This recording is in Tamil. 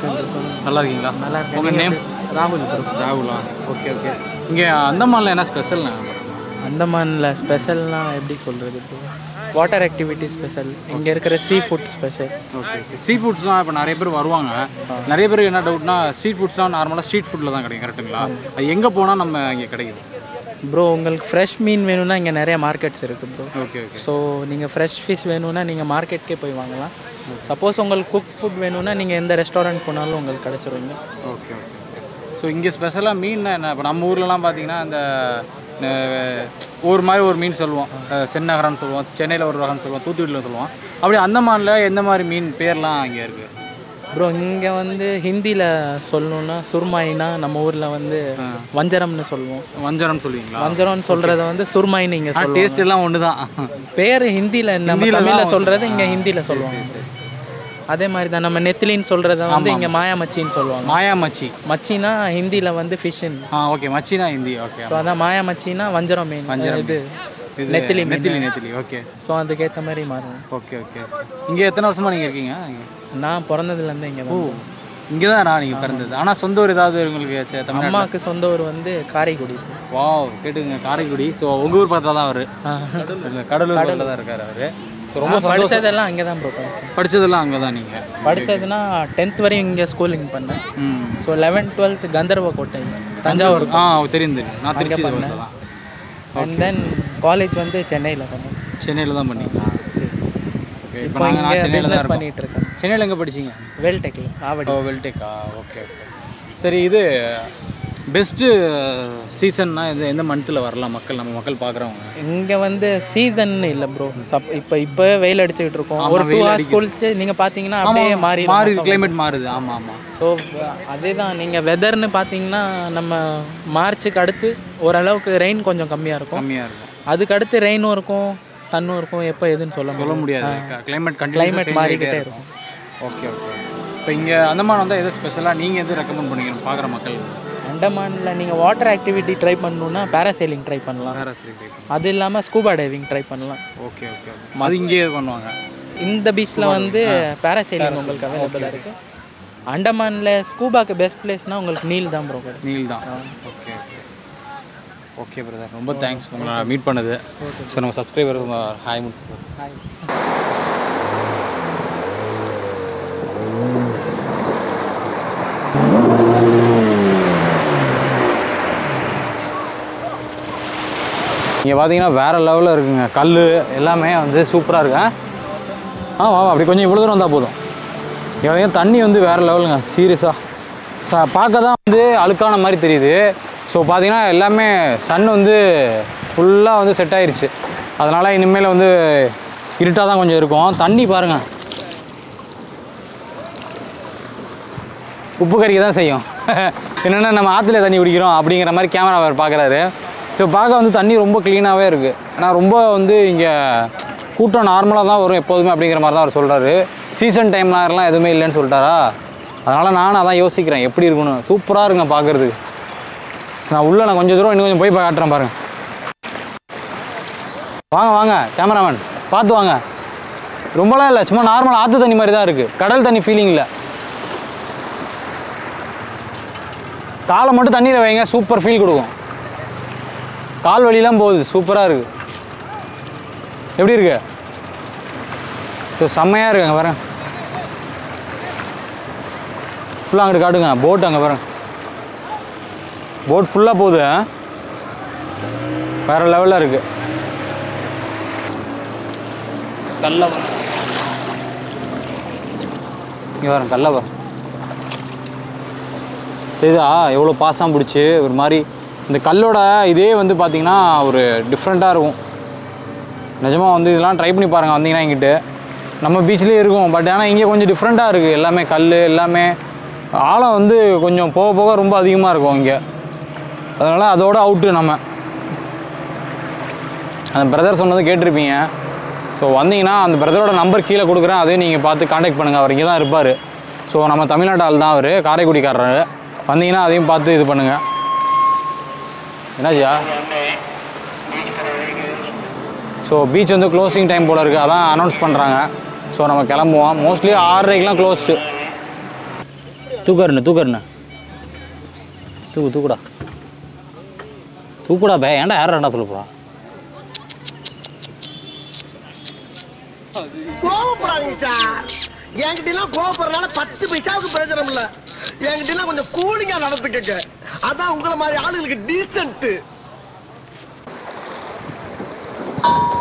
இருக்கேன் bro. சொல்லுங்க. நல்லா இருக்கீங்களா நல்லா இருக்கேன் உங்கள் நேம் ராகுல் ப்ரோ ராகுலா ஓகே ஓகே இங்கே அந்தமானில் என்ன ஸ்பெஷல்ண்ணா அந்தமானில் ஸ்பெஷல்னால் எப்படி சொல்கிறது ப்ரோ வாட்டர் ஆக்டிவிட்டி ஸ்பெஷல் இங்கே இருக்கிற seafood special okay okay சீ ஃபுட்ஸ்லாம் இப்போ நிறைய பேர் வருவாங்க நிறைய பேருக்கு என்ன டவுட்னா ஸ்ட்ரீட் ஃபுட்ஸ்லாம் நார்மலாக ஸ்ட்ரீட் ஃபுட்டில் தான் கிடைக்கும் கரெக்ட்டுங்களா அது எங்கே போனால் நம்ம இங்கே கிடைக்குது ப்ரோ உங்களுக்கு ஃப்ரெஷ் மீன் வேணும்னா இங்கே நிறைய மார்க்கெட்ஸ் இருக்குது ப்ரோ ஓகே ஓகே ஸோ நீங்கள் ஃப்ரெஷ் ஃபிஷ் வேணும்னா நீங்கள் மார்க்கெட்கே போய் வாங்கலாம் சப்போஸ் உங்களுக்கு குக் ஃபுட் வேணும்னா நீங்கள் எந்த ரெஸ்டாரண்ட் போனாலும் உங்களுக்கு கிடச்சிருவீங்க ஓகே ஓகே ஸோ இங்கே ஸ்பெஷலாக மீன் என்ன இப்போ நம்ம ஊர்லலாம் பார்த்தீங்கன்னா இந்த அஹ், ஒரு மாதிரி ஒரு மீன் சொல்லுவோம் அஹ், செந்நகரம்னு சொல்லுவோம் சென்னையில் ஒரு ரகம்னு சொல்லுவோம் தூத்துக்குடியில் சொல்லுவோம் அப்படி அந்தமானில் எந்த மாதிரி மீன் பேர்லாம் இங்கே இருக்குது ப்ரோ இங்கே வந்து ஹிந்தியில் சொல்லணும்னா சுர்மாயினா நம்ம ஊரில் வந்து வஞ்சரம்னு சொல்லுவோம் வஞ்சரம் சொல்லுவீங்களா வஞ்சரம்னு சொல்கிறத வந்து சுர்மாயின்னு இங்கே சொல்லுவோம் டேஸ்ட் எல்லாம் ஒன்று தான் பேர் ஹிந்தியில் நம்ம தமிழில் சொல்கிறது இங்கே ஹிந்தியில் சொல்லுவாங்க அதே மாதிரி தான் நம்ம நெத்திலின்னு சொல்கிறத வந்து இங்கே மாயா மச்சின்னு சொல்லுவாங்க மாயா மச்சி மச்சினா ஹிந்தியில் வந்து ஃபிஷ்ஷின் ஆ ஓகே மச்சினா ஹிந்தி ஓகே ஸோ அதான் மாயா மச்சினா வஞ்சரம் மீன் இது இது நெத்திலி மீன் நெத்திலி நெத்திலி ஓகே ஸோ அதுக்கேற்ற மாதிரி மாறும் ஓகே ஓகே இங்கே எத்தனை வருஷமா நீங்கள் இருக்கீங்க நான் பிறந்ததுலேருந்து இங்கே தான் இங்கே தான் நான் நீங்கள் பிறந்தது ஆனால் சொந்த ஊர் ஏதாவது உங்களுக்கு சே- தமிழ்நாடு அம்மாவுக்கு சொந்த ஊர் வந்து காரைக்குடி வாவ் கேட்டுங்க காரைக்குடி ஸோ உங்கள் ஊர் பக்கத்தில் தான் அவர் கடலூர் பக்கத்தில் தான் இருக்கார் அவர் ஸோ ரொம்ப நான் படித்ததெல்லாம் அங்கே தான் ப்ரோ படித்தேன் படித்ததெல்லாம் அங்கே தான் நீங்கள் படித்ததுன்னா டென்த் வரையும் இங்கே ஸ்கூலிங் பண்ணேன் ம் ஸோ லெவன்த் டுவெல்த் கந்தர்வ கோட்டை தஞ்சாவூர் ஆ தெரியும் தெரியும் நான் திருச்சி தான் அண்ட் தென் காலேஜ் வந்து சென்னையில் பண்ணேன் சென்னையில் தான் பண்ணீங்களா ஓகே இப்போ இப்போ நாங்கள் நான் இங்கே சென்னையில் தான் பிஸ்னஸ் இருக்கோம் பண்ணிகிட்டு இருக்கேன் சென்னையில் எங்கே படிச்சீங்க வெல்டெக்கில் ஆவடி ஓ வெல்டெக்கா ஓகே ஓகே சரி இது பெஸ்ட்டு சீசன்னா எந்த எந்த மந்த்தில் வரலாம் மக்கள் நம்ம மக்கள் பார்க்குறவங்க இங்கே வந்து சீசன் இல்லை ப்ரோ சப் இப்போ இப்போ வெயில் அடிச்சுக்கிட்டு இருக்கோம் ஒரு டூ ஹவர்ஸ் கழிச்சு நீங்கள் பார்த்தீங்கன்னா அப்படியே மாறி மாறுது கிளைமேட் மாறுது ஆமாம் ஆமாம் ஸோ அதே தான் நீங்கள் வெதர்னு பார்த்தீங்கன்னா நம்ம மார்ச்சுக்கு அடுத்து ஓரளவுக்கு ரெயின் கொஞ்சம் கம்மியாக இருக்கும் கம்மியாக இருக்கும் அதுக்கு அடுத்து ரெயினும் இருக்கும் சன்னும் இருக்கும் எப்போ எதுன்னு சொல்ல சொல்ல முடியும் முடியாது கிளைமேட் கிளைமேட் கண்டிப்பாக மாறிக்கிட்டே இருக்கும் ஓகே ஓகே இப்போ இங்கே அந்தமான் வந்தால் எது ஸ்பெஷலாக நீங்கள் எது ரெக்கமெண்ட் பண்ணிக்கணும் பார்க்குற மக்கள் அண்டமானில் நீங்கள் வாட்டர் ஆக்டிவிட்டி ட்ரை பண்ணணுன்னா பேராசைலிங் ட்ரை பண்ணலாம் வேறு சரி அது இல்லாமல் ஸ்கூபா டைவிங் ட்ரை பண்ணலாம் ஓகே ஓகே ஓகே அது இங்கேயே பண்ணுவாங்க இந்த பீச்சில் வந்து பேராசைலிங் உங்களுக்கு அவைலபிளாக இருக்குது அண்டமானில் ஸ்கூபாக்கு பெஸ்ட் பிளேஸ்னால் உங்களுக்கு நீல் தான் ப்ரோ நீல் தான் ஓகே ஓகே ஓகே பிரதர் ரொம்ப தேங்க்ஸ் உங்களை மீட் பண்ணது ஸோ நம்ம சப்ஸ்கிரைபர் ஹாய் முடிச்சு ஹாய் இங்கே பார்த்தீங்கன்னா வேறு லெவலில் இருக்குங்க கல் எல்லாமே வந்து சூப்பராக இருக்கு ஆ ஆ வா வா, அப்படி கொஞ்சம் இவ்வளோ தூரம் வந்தால் போதும் இங்கே பார்த்தீங்கன்னா தண்ணி வந்து வேறு லெவலுங்க சீரியஸாக ச பார்க்க தான் வந்து அழுக்கான மாதிரி தெரியுது ஸோ பார்த்தீங்கன்னா எல்லாமே சன் வந்து ஃபுல்லாக வந்து செட் ஆயிருச்சு அதனால் இனிமேல் வந்து இருட்டாக தான் கொஞ்சம் இருக்கும் தண்ணி பாருங்கள் உப்பு கறிக்க தான் செய்யும் என்னென்னா நம்ம ஆற்றுல தண்ணி குடிக்கிறோம் அப்படிங்கிற மாதிரி கேமரா அவர் பார்க்குறாரு ஸோ பார்க்க வந்து தண்ணி ரொம்ப க்ளீனாகவே இருக்குது ஆனால் ரொம்ப வந்து இங்கே கூட்டம் நார்மலாக தான் வரும் எப்போதுமே அப்படிங்கிற மாதிரி தான் அவர் சொல்கிறாரு சீசன் டைம்லாம் எதுவுமே இல்லைன்னு சொல்லிட்டாரா அதனால் நானும் அதான் யோசிக்கிறேன் எப்படி இருக்கணும் சூப்பராக இருங்க பார்க்குறதுக்கு நான் உள்ளே நான் கொஞ்சம் தூரம் இன்னும் கொஞ்சம் போய் பா- காட்டுறேன் பாருங்க வாங்க வாங்க கேமராமேன் பார்த்து வாங்க ரொம்பலாம் இல்லை சும்மா நார்மல் ஆற்று தண்ணி மாதிரி தான் இருக்குது கடல் தண்ணி ஃபீலிங் இல்லை காலை மட்டும் தண்ணியில் வைங்க சூப்பர் ஃபீல் கொடுக்கும் கால் வலிலாம் போகுது சூப்பராக இருக்குது எப்படி இருக்கு ஸோ செம்மையாக இருக்கு அங்கே வரேன் ஃபுல்லாக அங்கிட்டு காட்டுங்க போட் அங்கே வரேன் போட் ஃபுல்லாக போகுது ஆ? வேற லெவலில் இருக்குது கல்ல இங்கே வரேன் கல்ல வரேன் தெரியுதா எவ்வளோ பாசம் பிடிச்சி ஒரு மாதிரி இந்த கல்லோட இதே வந்து பார்த்தீங்கன்னா ஒரு டிஃப்ரெண்ட்டாக இருக்கும் நிஜமாக வந்து இதெல்லாம் ட்ரை பண்ணி பாருங்கள் வந்தீங்கன்னா இங்கிட்டு நம்ம பீச்லேயே இருக்கும் பட் ஆனால் இங்கே கொஞ்சம் டிஃப்ரெண்ட்டாக இருக்குது எல்லாமே கல் எல்லாமே ஆழம் வந்து கொஞ்சம் போக போக ரொம்ப அதிகமாக இருக்கும் இங்கே அதனால் அதோட அவுட்டு நம்ம அந்த பிரதர் சொன்னது கேட்டிருப்பீங்க ஸோ வந்தீங்கன்னா அந்த பிரதரோட நம்பர் கீழே கொடுக்குறேன் அதையும் நீங்கள் பார்த்து காண்டாக்ட் பண்ணுங்கள் அவர் இங்கே தான் இருப்பார் ஸோ நம்ம தமிழ்நாட்டு ஆள் தான் அவர் காரைக்குடிக்காரர் வந்தீங்கன்னா அதையும் பார்த்து இது பண்ணுங்கள் என்னாச்சியா ஸோ பீச் வந்து க்ளோசிங் டைம் போல் இருக்குது அதான் அனௌன்ஸ் பண்ணுறாங்க ஸோ நம்ம கிளம்புவோம் மோஸ்ட்லி ஆறரைக்கெலாம் க்ளோஸ்டு தூக்கறண்ணு தூக்கறண்ணு தூக்கு தூக்குடா தூக்குடா பே ஏன்டா யார் ரெண்டா சொல்ல போகிறான் கோவப்படாதீங்க சார் என்கிட்ட எல்லாம் கோவப்படுறதுனால பத்து பைசாவுக்கு பிரயோஜனம் இல்ல என்கிட்ட எல்லாம் கொஞ்சம் கூலிங்கா நடந்துக்கங்க அதான் உங்களை மாதிரி ஆளுங்களுக்கு டீசென்ட்